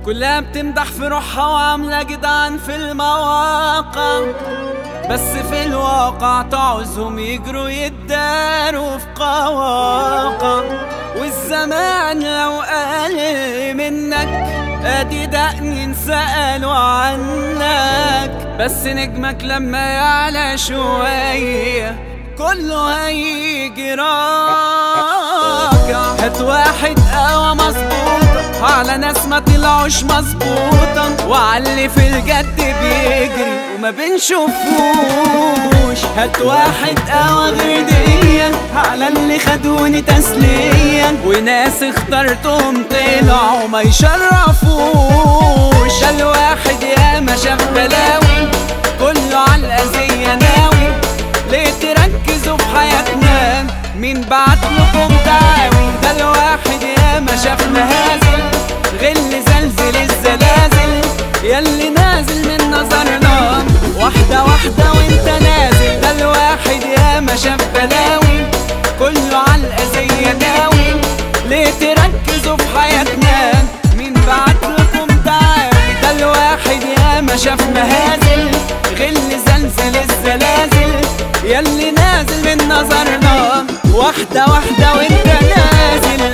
كلها بتمدح في روحها وعاملة جدعان في المواقع بس في الواقع تعوزهم يجروا يداروا في قواقع والزمان لو قال منك ادي دقن سألوا عنك بس نجمك لما يعلى شوية كله هيجي راكع هات واحد قوى مظبوطة على ناس ما طلعوش مظبوطة وعلي في الجد بيجري وما بنشوفوش هات واحد قوى غير ديا على اللي خدوني تسليا وناس اخترتهم طلعوا ما يشرفوش ده الواحد ياما شاف بلاوي كله على الأذية ناوي ليه تركزوا في حياتنا مين بعت لكم دعاوي ده الواحد ياما شاف مهازل غل زلزل الزلازل ياللي نازل من نظرنا واحدة واحدة وانت نازل ده الواحد ياما شاف بلاوي كله على الأذية ناوي ليه تركزوا في حياتنا مين بعت لكم دعاوي ده الواحد ياما شاف مهازل غل زلزل الزلازل ياللي نازل من نظرنا واحدة واحدة وانت نازل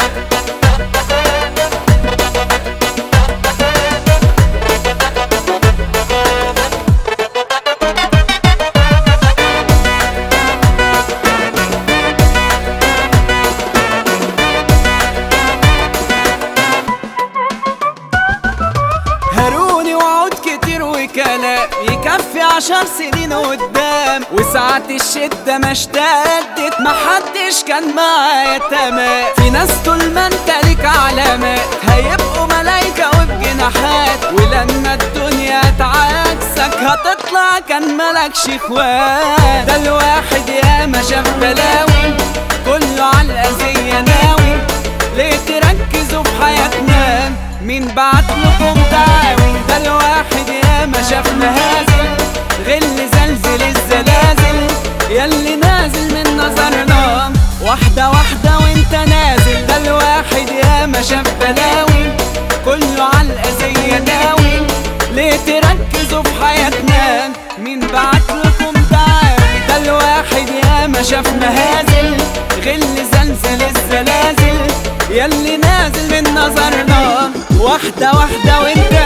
هروني وعود كتير وكلام يكفي عشر سنين قدام وساعات الشدة ما اشتدت محدش كان معايا تمام في ناس طول ما انت ليك علامات هيبقوا ملايكة وبجناحات ولما الدنيا تعاكسك هتطلع كان ملكش اخوات ده الواحد ياما شاف بلاوي كله على الأذية ناوي ليه تركزوا في حياتنا مين بعت لكم دعاوي ده الواحد ياما شاف مهازل غل زلزل الزلازل ياللي نازل من نظرنا واحدة واحدة وانت نازل ده الواحد ياما شاف بلاوي كله على الأذية ناوي ليه تركزوا في حياتنا مين بعت لكم دعاوي ده الواحد ياما شاف مهازل غل زلزل الزلازل ياللي نازل من نظرنا واحدة واحدة وانت